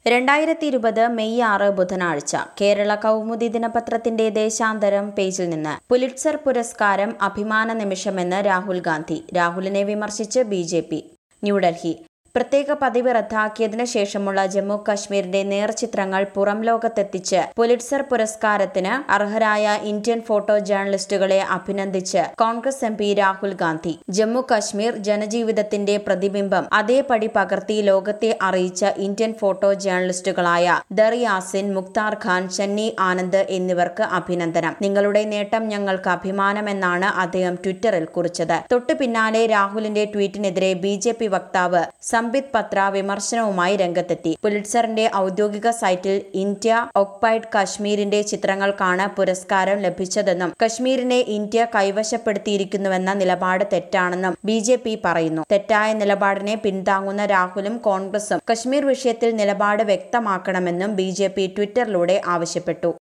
രണ്ടായിരത്തി ഇരുപത് മെയ് ആറ് ബുധനാഴ്ച കേരള കൗമുദി ദിനപത്രത്തിന്റെ ദേശാന്തരം പേജിൽ നിന്ന് പുലിറ്റ്സർ പുരസ്കാരം അഭിമാന നിമിഷമെന്ന് രാഹുൽ ഗാന്ധി രാഹുലിനെ വിമർശിച്ച് ബി ജെ പി ന്യൂഡൽഹി പ്രത്യേക പതിവ് റദ്ദാക്കിയതിനു ശേഷമുള്ള ജമ്മു കശ്മീരിന്റെ നേർചിത്രങ്ങൾ പുറം ലോകത്തെത്തിച്ച് പുലിറ്റ്സർ പുരസ്കാരത്തിന് അർഹരായ ഇന്ത്യൻ ഫോട്ടോ ജേർണലിസ്റ്റുകളെ അഭിനന്ദിച്ച് കോൺഗ്രസ് എം പി രാഹുൽ ഗാന്ധി ജമ്മു കശ്മീർ ജനജീവിതത്തിന്റെ പ്രതിബിംബം അതേപടി പകർത്തി ലോകത്തെ അറിയിച്ച ഇന്ത്യൻ ഫോട്ടോ ജേർണലിസ്റ്റുകളായ ദർ യാസിൻ മുക്താർ ഖാൻ ഷന്നി ആനന്ദ് എന്നിവർക്ക് അഭിനന്ദനം നിങ്ങളുടെ നേട്ടം ഞങ്ങൾക്ക് അഭിമാനമെന്നാണ് അദ്ദേഹം ട്വിറ്ററിൽ കുറിച്ചത് തൊട്ടു പിന്നാലെ രാഹുലിന്റെ ട്വീറ്റിനെതിരെ ബി ജെ പി വക്താവ് സംബിത് പത്ര വിമർശനവുമായി രംഗത്തെത്തി പുലിറ്റ്സറിന്റെ ഔദ്യോഗിക സൈറ്റിൽ ഇന്ത്യ ഒക്പൈഡ് കശ്മീരിന്റെ ചിത്രങ്ങൾക്കാണ് പുരസ്കാരം ലഭിച്ചതെന്നും കശ്മീരിനെ ഇന്ത്യ കൈവശപ്പെടുത്തിയിരിക്കുന്നുവെന്ന നിലപാട് തെറ്റാണെന്നും ബി ജെ പി പറയുന്നു തെറ്റായ നിലപാടിനെ പിന്താങ്ങുന്ന രാഹുലും കോൺഗ്രസും കശ്മീർ വിഷയത്തിൽ നിലപാട് വ്യക്തമാക്കണമെന്നും ബി ജെ പി ട്വിറ്ററിലൂടെ ആവശ്യപ്പെട്ടു